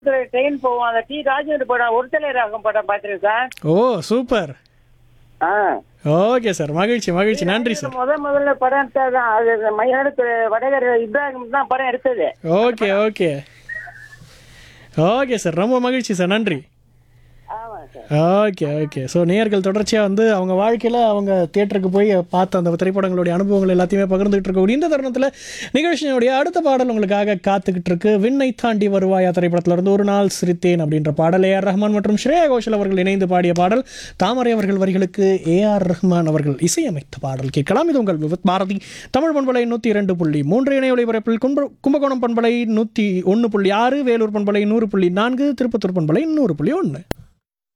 train போவோம் அந்த D Rajendra படம் ஒருத்தலை ராகம் படம் பார்த்துருக்கேன் சார் ஓ சூப்பர் ஆ ஓகே சார் மகிழ்ச்சி மகிழ்ச்சி நன்றி சார் முத முதல்ல படம் எடுத்தது தான் அது மயிலாடுதுறை வடகர் இப்ராஹிம் தான் படம் எடுத்தது ஓகே ஓகே ஓகே சார் ரொம்ப மகிழ்ச்சி சார் நன்றி ஆமாம் சார் ஓகே ஓகே ஸோ நேயர்கள் தொடர்ச்சியாக வந்து அவங்க வாழ்க்கையில் அவங்க தியேட்டருக்கு போய் பார்த்த அந்த திரைப்படங்களுடைய அனுபவங்கள் எல்லாத்தையுமே பகிர்ந்துகிட்டு இருக்கக்கூடிய இந்த தருணத்தில் நிகழ்ச்சியினுடைய அடுத்த பாடல் உங்களுக்காக காத்துக்கிட்டு இருக்கு விண்ணை தாண்டி வருவாயா திரைப்படத்துல இருந்து ஒரு நாள் சிரித்தேன் அப்படின்ற பாடல் ஏஆர் ரஹ்மான் மற்றும் ஸ்ரேயா கோஷல் அவர்கள் இணைந்து பாடிய பாடல் தாமரை அவர்கள் வரிகளுக்கு ஏஆர் ரஹ்மான் அவர்கள் இசையமைத்த பாடல் கேட்கலாம் இது உங்கள் விவத் பாரதி தமிழ் பண்பலை நூற்றி இரண்டு புள்ளி மூன்று இணைய ஒளிபரப்பில் கும்ப கும்பகோணம் பண்பலை நூற்றி ஒன்று புள்ளி ஆறு வேலூர் பண்பலை நூறு புள்ளி நான்கு திருப்பத்தூர் பண்பலை நூறு புள்ளி ஒன்று